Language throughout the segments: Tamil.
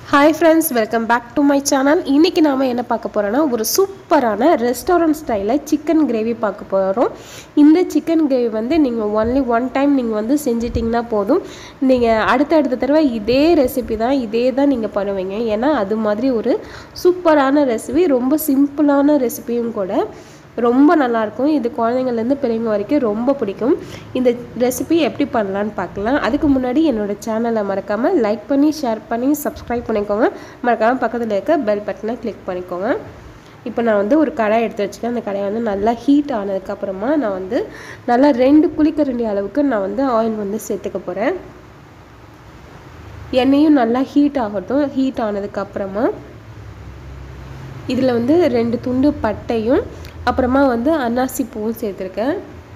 hi friends welcome back to my channel இன்றைக்கி நாம் என்ன பார்க்க போகிறோன்னா ஒரு சூப்பரான ரெஸ்டாரண்ட் ஸ்டைலில் சிக்கன் கிரேவி பார்க்க போகிறோம் இந்த சிக்கன் கிரேவி வந்து நீங்கள் ஒன்லி ஒன் டைம் நீங்கள் வந்து செஞ்சிட்டிங்கன்னா போதும் நீங்கள் அடுத்தடுத்த தடவை இதே ரெசிபி தான் இதே தான் நீங்கள் பண்ணுவீங்க ஏன்னா அது மாதிரி ஒரு சூப்பரான ரெசிபி ரொம்ப சிம்பிளான ரெசிபியும் கூட ரொம்ப நல்லாயிருக்கும் இது குழந்தைங்கள்லேருந்து பெரியவங்க வரைக்கும் ரொம்ப பிடிக்கும் இந்த ரெசிபி எப்படி பண்ணலான்னு பார்க்கலாம் அதுக்கு முன்னாடி என்னோடய சேனலை மறக்காமல் லைக் பண்ணி ஷேர் பண்ணி சப்ஸ்கிரைப் பண்ணிக்கோங்க மறக்காமல் பக்கத்தில் இருக்க பெல் பட்டனை கிளிக் பண்ணிக்கோங்க இப்போ நான் வந்து ஒரு கடாய் எடுத்து வச்சுக்கேன் அந்த கடாய் வந்து நல்லா ஹீட் ஆனதுக்கப்புறமா நான் வந்து நல்லா ரெண்டு குளிக்கரண்டி அளவுக்கு நான் வந்து ஆயில் வந்து சேர்த்துக்க போகிறேன் எண்ணெயும் நல்லா ஹீட் ஆகட்டும் ஹீட் ஆனதுக்கப்புறமா இதில் வந்து ரெண்டு துண்டு பட்டையும் அப்புறமா வந்து அன்னாசி பூவும் சேர்த்துருக்கேன்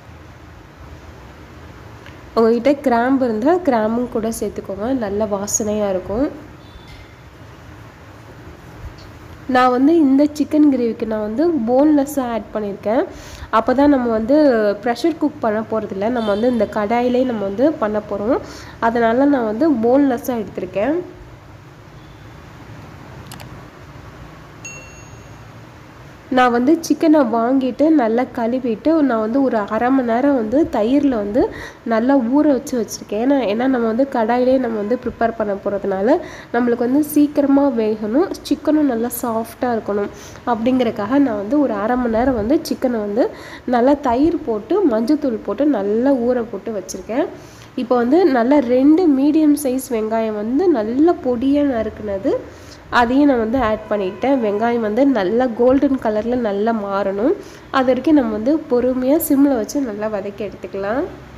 உங்ககிட்ட கிராம்பு இருந்தால் கிராம்பும் கூட சேர்த்துக்கோங்க நல்ல வாசனையாக இருக்கும் நான் வந்து இந்த சிக்கன் கிரேவிக்கு நான் வந்து போன்லெஸ்ஸாக ஆட் பண்ணியிருக்கேன் அப்போ தான் நம்ம வந்து ப்ரெஷர் குக் பண்ண போகிறதில்ல நம்ம வந்து இந்த கடாயிலே நம்ம வந்து பண்ண போகிறோம் அதனால் நான் வந்து போன்லெஸ்ஸாக எடுத்திருக்கேன் நான் வந்து சிக்கனை வாங்கிட்டு நல்லா கழுவிட்டு நான் வந்து ஒரு அரை மணி நேரம் வந்து தயிரில் வந்து நல்லா ஊற வச்சு வச்சுருக்கேன் ஏன்னா ஏன்னா நம்ம வந்து கடாயிலே நம்ம வந்து ப்ரிப்பேர் பண்ண போகிறதுனால நம்மளுக்கு வந்து சீக்கிரமாக வேகணும் சிக்கனும் நல்லா சாஃப்டாக இருக்கணும் அப்படிங்கிறக்காக நான் வந்து ஒரு அரை மணி நேரம் வந்து சிக்கனை வந்து நல்லா தயிர் போட்டு மஞ்சத்தூள் போட்டு நல்லா ஊற போட்டு வச்சுருக்கேன் இப்போ வந்து நல்லா ரெண்டு மீடியம் சைஸ் வெங்காயம் வந்து நல்லா பொடியாக நறுக்குனது அதையும் நான் வந்து ஆட் பண்ணிக்கிட்டேன் வெங்காயம் வந்து நல்லா கோல்டன் கலரில் நல்லா மாறணும் அது வரைக்கும் நம்ம வந்து பொறுமையாக சிம்மில் வச்சு நல்லா வதக்கி எடுத்துக்கலாம்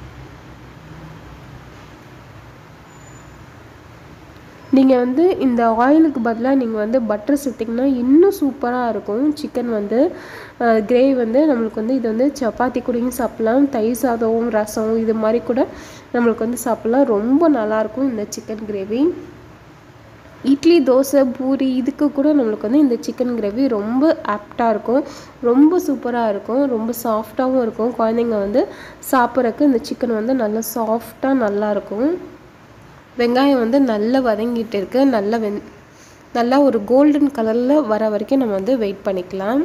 நீங்கள் வந்து இந்த ஆயிலுக்கு பதிலாக நீங்கள் வந்து பட்டர் சேர்த்திங்கன்னா இன்னும் சூப்பராக இருக்கும் சிக்கன் வந்து கிரேவி வந்து நம்மளுக்கு வந்து இது வந்து சப்பாத்தி கூடயும் சாப்பிட்லாம் தயிர் சாதம் ரசம் இது மாதிரி கூட நம்மளுக்கு வந்து சாப்பிட்லாம் ரொம்ப நல்லாயிருக்கும் இந்த சிக்கன் கிரேவி இட்லி தோசை பூரி இதுக்கு கூட நம்மளுக்கு வந்து இந்த சிக்கன் கிரேவி ரொம்ப ஆப்டாக இருக்கும் ரொம்ப சூப்பராக இருக்கும் ரொம்ப சாஃப்டாகவும் இருக்கும் குழந்தைங்க வந்து சாப்பிட்றதுக்கு இந்த சிக்கன் வந்து நல்லா சாஃப்டாக நல்லாயிருக்கும் வெங்காயம் வந்து நல்லா வதங்கிட்டு இருக்கு நல்லா வெந் நல்லா ஒரு கோல்டன் கலரில் வர வரைக்கும் நம்ம வந்து வெயிட் பண்ணிக்கலாம்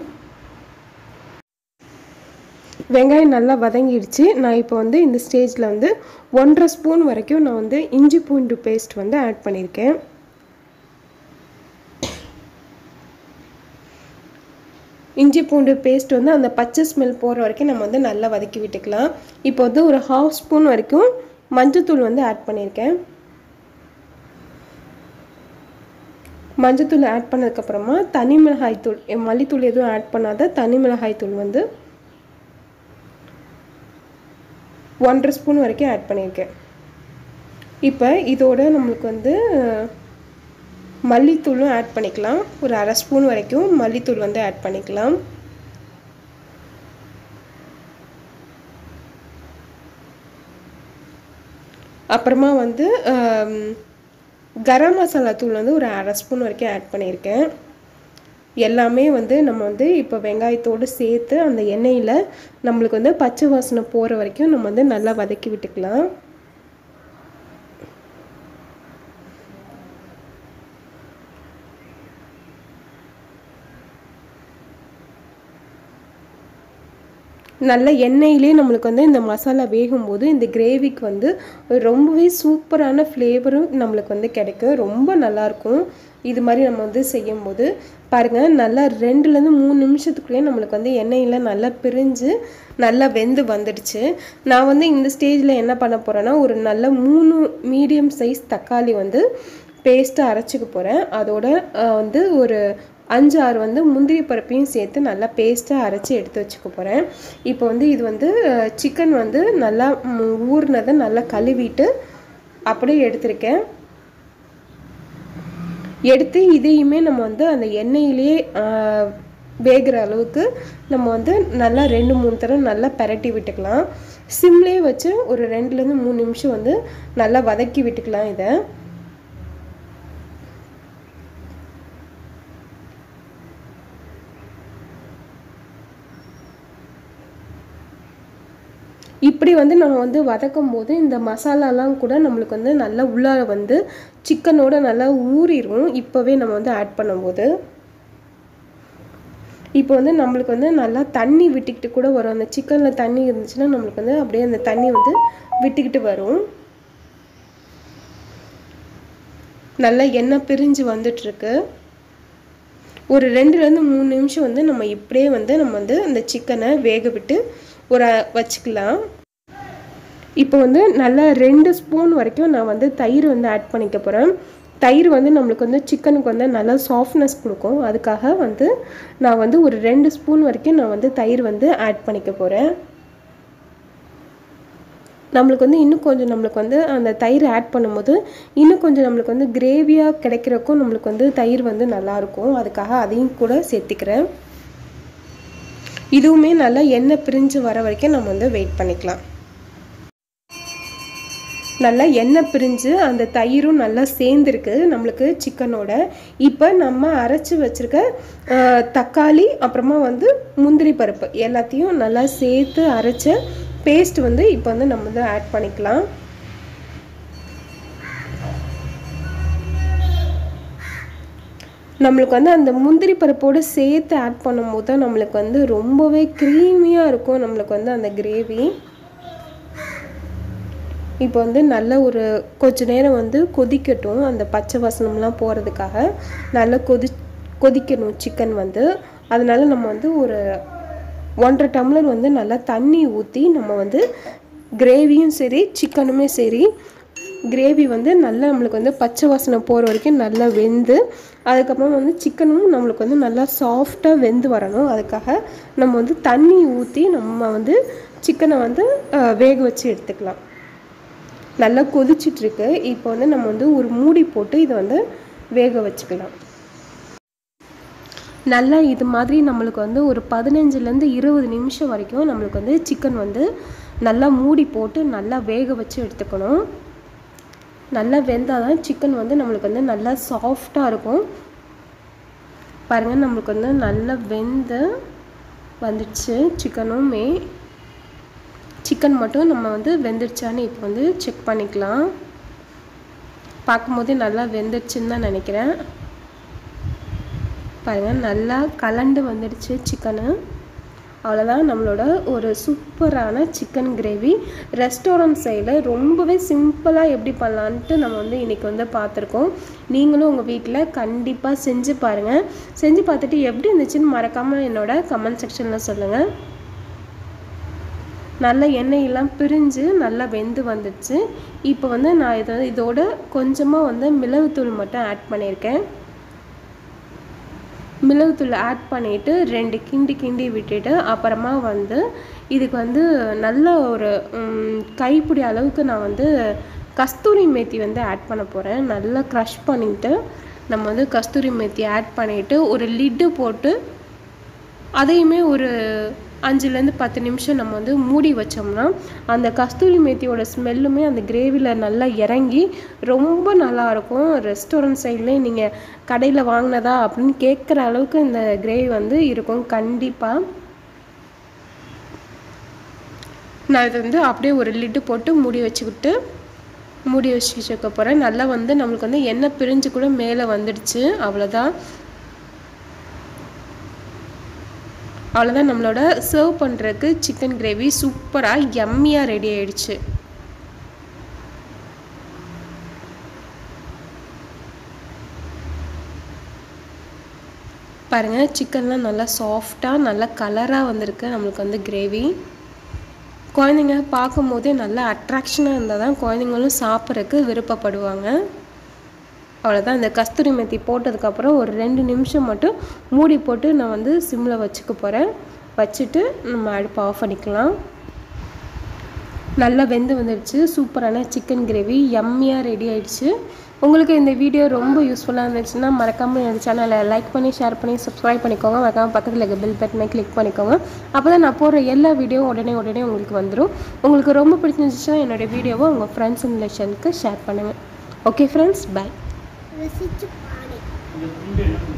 வெங்காயம் நல்லா வதங்கிடுச்சு நான் இப்போ வந்து இந்த ஸ்டேஜில் வந்து ஒன்றரை ஸ்பூன் வரைக்கும் நான் வந்து இஞ்சி பூண்டு பேஸ்ட் வந்து ஆட் பண்ணியிருக்கேன் இஞ்சி பூண்டு பேஸ்ட் வந்து அந்த பச்சை ஸ்மெல் போகிற வரைக்கும் நம்ம வந்து நல்லா வதக்கி விட்டுக்கலாம் இப்போ வந்து ஒரு ஹாஃப் ஸ்பூன் வரைக்கும் மஞ்சத்தூள் வந்து ஆட் பண்ணியிருக்கேன் மஞ்சத்தூள் ஆட் பண்ணதுக்கப்புறமா தனி மிளகாய் தூள் மல்லித்தூள் எதுவும் ஆட் பண்ணாத தனி மிளகாய் தூள் வந்து ஒன்றரை ஸ்பூன் வரைக்கும் ஆட் பண்ணியிருக்கேன் இப்போ இதோட நம்மளுக்கு வந்து மல்லித்தூளும் ஆட் பண்ணிக்கலாம் ஒரு அரை ஸ்பூன் வரைக்கும் மல்லித்தூள் வந்து ஆட் பண்ணிக்கலாம் அப்புறமா வந்து கரம் மசாலா தூள் வந்து ஒரு அரை ஸ்பூன் வரைக்கும் ஆட் பண்ணியிருக்கேன் எல்லாமே வந்து நம்ம வந்து இப்போ வெங்காயத்தோடு சேர்த்து அந்த எண்ணெயில் நம்மளுக்கு வந்து பச்சை வாசனை போகிற வரைக்கும் நம்ம வந்து நல்லா வதக்கி விட்டுக்கலாம் நல்ல எண்ணெயிலே நம்மளுக்கு வந்து இந்த மசாலா வேகும்போது இந்த கிரேவிக்கு வந்து ரொம்பவே சூப்பரான ஃப்ளேவரும் நம்மளுக்கு வந்து கிடைக்கும் ரொம்ப நல்லாயிருக்கும் இது மாதிரி நம்ம வந்து செய்யும்போது பாருங்கள் நல்லா ரெண்டுலேருந்து மூணு நிமிஷத்துக்குள்ளேயே நம்மளுக்கு வந்து எண்ணெயில் நல்லா பிரிஞ்சு நல்லா வெந்து வந்துடுச்சு நான் வந்து இந்த ஸ்டேஜில் என்ன பண்ண போகிறேன்னா ஒரு நல்ல மூணு மீடியம் சைஸ் தக்காளி வந்து பேஸ்ட்டு அரைச்சிக்க போகிறேன் அதோட வந்து ஒரு அஞ்சு ஆறு வந்து முந்திரி பருப்பையும் சேர்த்து நல்லா பேஸ்ட்டாக அரைச்சி எடுத்து வச்சுக்க போகிறேன் இப்போ வந்து இது வந்து சிக்கன் வந்து நல்லா ஊறினதை நல்லா கழுவிட்டு அப்படியே எடுத்திருக்கேன் எடுத்து இதையுமே நம்ம வந்து அந்த எண்ணெயிலே வேகிற அளவுக்கு நம்ம வந்து நல்லா ரெண்டு மூணு தடவை நல்லா பரட்டி விட்டுக்கலாம் சிம்லேயே வச்சு ஒரு ரெண்டுலேருந்து மூணு நிமிஷம் வந்து நல்லா வதக்கி விட்டுக்கலாம் இதை இப்படி இப்படி வந்து நம்ம வந்து வதக்கும் போது இந்த மசாலாலாம் கூட நம்மளுக்கு வந்து நல்லா உள்ளார வந்து சிக்கனோட நல்லா ஊறிடும் இப்போவே நம்ம வந்து ஆட் பண்ணும்போது இப்போ வந்து நம்மளுக்கு வந்து நல்லா தண்ணி விட்டுக்கிட்டு கூட வரும் அந்த சிக்கனில் தண்ணி இருந்துச்சுன்னா நம்மளுக்கு வந்து அப்படியே அந்த தண்ணி வந்து விட்டுக்கிட்டு வரும் நல்லா எண்ணெய் பிரிஞ்சு வந்துட்டுருக்கு ஒரு ரெண்டுலேருந்து மூணு நிமிஷம் வந்து நம்ம இப்படியே வந்து நம்ம வந்து அந்த சிக்கனை வேக விட்டு ஒரு வச்சுக்கலாம் இப்போ வந்து நல்லா ரெண்டு ஸ்பூன் வரைக்கும் நான் வந்து தயிர் வந்து ஆட் பண்ணிக்க போகிறேன் தயிர் வந்து நம்மளுக்கு வந்து சிக்கனுக்கு வந்து நல்லா சாஃப்ட்னஸ் கொடுக்கும் அதுக்காக வந்து நான் வந்து ஒரு ரெண்டு ஸ்பூன் வரைக்கும் நான் வந்து தயிர் வந்து ஆட் பண்ணிக்க போகிறேன் நம்மளுக்கு வந்து இன்னும் கொஞ்சம் நம்மளுக்கு வந்து அந்த தயிர் ஆட் பண்ணும்போது இன்னும் கொஞ்சம் நம்மளுக்கு வந்து கிரேவியாக கிடைக்கிறக்கும் நம்மளுக்கு வந்து தயிர் வந்து நல்லாயிருக்கும் அதுக்காக அதையும் கூட சேர்த்துக்கிறேன் இதுவுமே நல்லா எண்ணெய் பிரிஞ்சு வர வரைக்கும் நம்ம வந்து வெயிட் பண்ணிக்கலாம் நல்லா எண்ணெய் பிரிஞ்சு அந்த தயிரும் நல்லா சேர்ந்துருக்கு நம்மளுக்கு சிக்கனோட இப்போ நம்ம அரைச்சி வச்சுருக்க தக்காளி அப்புறமா வந்து முந்திரி பருப்பு எல்லாத்தையும் நல்லா சேர்த்து அரைச்ச பேஸ்ட் வந்து இப்போ வந்து நம்ம வந்து ஆட் பண்ணிக்கலாம் நம்மளுக்கு வந்து அந்த முந்திரி பருப்போடு சேர்த்து ஆட் பண்ணும்போது தான் நம்மளுக்கு வந்து ரொம்பவே க்ரீமியாக இருக்கும் நம்மளுக்கு வந்து அந்த கிரேவி இப்போ வந்து நல்ல ஒரு கொஞ்ச நேரம் வந்து கொதிக்கட்டும் அந்த பச்சை வசனம்லாம் போகிறதுக்காக நல்லா கொதி கொதிக்கணும் சிக்கன் வந்து அதனால நம்ம வந்து ஒரு ஒன்றரை டம்ளர் வந்து நல்லா தண்ணி ஊற்றி நம்ம வந்து கிரேவியும் சரி சிக்கனுமே சரி கிரேவி வந்து நல்லா நம்மளுக்கு வந்து பச்சை வாசனை போகிற வரைக்கும் நல்லா வெந்து அதுக்கப்புறம் வந்து சிக்கனும் நம்மளுக்கு வந்து நல்லா சாஃப்டாக வெந்து வரணும் அதுக்காக நம்ம வந்து தண்ணி ஊற்றி நம்ம வந்து சிக்கனை வந்து வேக வச்சு எடுத்துக்கலாம் நல்லா கொதிச்சிட்ருக்கு இப்போ வந்து நம்ம வந்து ஒரு மூடி போட்டு இதை வந்து வேக வச்சுக்கலாம் நல்லா இது மாதிரி நம்மளுக்கு வந்து ஒரு பதினஞ்சுலேருந்து இருபது நிமிஷம் வரைக்கும் நம்மளுக்கு வந்து சிக்கன் வந்து நல்லா மூடி போட்டு நல்லா வேக வச்சு எடுத்துக்கணும் நல்லா வெந்தால் தான் சிக்கன் வந்து நம்மளுக்கு வந்து நல்லா சாஃப்டாக இருக்கும் பாருங்கள் நம்மளுக்கு வந்து நல்லா வெந்து வந்துடுச்சு சிக்கனுமே சிக்கன் மட்டும் நம்ம வந்து வெந்துடுச்சான்னு இப்போ வந்து செக் பண்ணிக்கலாம் பார்க்கும்போதே நல்லா வெந்துடுச்சுன்னு தான் நினைக்கிறேன் பாருங்கள் நல்லா கலண்டு வந்துடுச்சு சிக்கனு அவ்வளோதான் நம்மளோட ஒரு சூப்பரான சிக்கன் கிரேவி ரெஸ்டாரண்ட் சைடில் ரொம்பவே சிம்பிளாக எப்படி பண்ணலான்ட்டு நம்ம வந்து இன்றைக்கி வந்து பார்த்துருக்கோம் நீங்களும் உங்கள் வீட்டில் கண்டிப்பாக செஞ்சு பாருங்கள் செஞ்சு பார்த்துட்டு எப்படி இருந்துச்சுன்னு மறக்காமல் என்னோட கமெண்ட் செக்ஷனில் சொல்லுங்கள் நல்ல எண்ணெயெல்லாம் பிரிஞ்சு நல்லா வெந்து வந்துடுச்சு இப்போ வந்து நான் இதை இதோட கொஞ்சமாக வந்து மிளகுத்தூள் மட்டும் ஆட் பண்ணியிருக்கேன் மிளகுத்தூள் ஆட் பண்ணிவிட்டு ரெண்டு கிண்டி கிண்டி விட்டுட்டு அப்புறமா வந்து இதுக்கு வந்து நல்ல ஒரு கைப்பிடி அளவுக்கு நான் வந்து கஸ்தூரி மேத்தி வந்து ஆட் பண்ண போகிறேன் நல்லா க்ரஷ் பண்ணிவிட்டு நம்ம வந்து கஸ்தூரி மேத்தி ஆட் பண்ணிவிட்டு ஒரு லிட்டு போட்டு அதையுமே ஒரு அஞ்சுலேருந்து பத்து நிமிஷம் நம்ம வந்து மூடி வச்சோம்னா அந்த கஸ்தூரி மேத்தியோட ஸ்மெல்லுமே அந்த கிரேவியில் நல்லா இறங்கி ரொம்ப நல்லாயிருக்கும் ரெஸ்டாரண்ட் சைட்லேயே நீங்கள் கடையில் வாங்கினதா அப்படின்னு கேட்குற அளவுக்கு இந்த கிரேவி வந்து இருக்கும் கண்டிப்பாக நான் இதை வந்து அப்படியே ஒரு லிட்டு போட்டு மூடி வச்சுக்கிட்டு மூடி வச்சு வச்சுக்க போகிறேன் நல்லா வந்து நம்மளுக்கு வந்து எண்ணெய் பிரிஞ்சு கூட மேலே வந்துடுச்சு அவ்வளோதான் அவ்வளோதான் நம்மளோட சர்வ் பண்ணுறதுக்கு சிக்கன் கிரேவி சூப்பராக எம்மியாக ரெடி ஆயிடுச்சு பாருங்கள் சிக்கன்லாம் நல்லா சாஃப்டாக நல்லா கலராக வந்திருக்கு நம்மளுக்கு வந்து கிரேவி குழந்தைங்க பார்க்கும் போதே நல்லா அட்ராக்ஷனாக இருந்தால் தான் குழந்தைங்களும் சாப்பிட்றதுக்கு விருப்பப்படுவாங்க அவ்வளோதான் இந்த கஸ்தூரி மெத்தி போட்டதுக்கப்புறம் ஒரு ரெண்டு நிமிஷம் மட்டும் மூடி போட்டு நான் வந்து சிம்மில் வச்சுக்க போகிறேன் வச்சுட்டு நம்ம அடுப்பை ஆஃப் பண்ணிக்கலாம் நல்லா வெந்து வந்துடுச்சு சூப்பரான சிக்கன் கிரேவி எம்மியாக ரெடி ஆயிடுச்சு உங்களுக்கு இந்த வீடியோ ரொம்ப யூஸ்ஃபுல்லாக இருந்துச்சுன்னா மறக்காமல் என்னோட சேனலை லைக் பண்ணி ஷேர் பண்ணி சப்ஸ்கிரைப் பண்ணிக்கோங்க மறக்காமல் பக்கத்தில் இருக்க பெல் பட்டனை கிளிக் பண்ணிக்கோங்க அப்போ தான் நான் போடுற எல்லா வீடியோவும் உடனே உடனே உங்களுக்கு வந்துடும் உங்களுக்கு ரொம்ப பிடிச்சிருந்துச்சுன்னா என்னோடய வீடியோவை உங்கள் ஃப்ரெண்ட்ஸ் அண்ட் ரிலேஷனுக்கு ஷேர் பண்ணுங்கள் ஓகே ஃப்ரெண்ட்ஸ் பாய் ரசிச்சு பாடு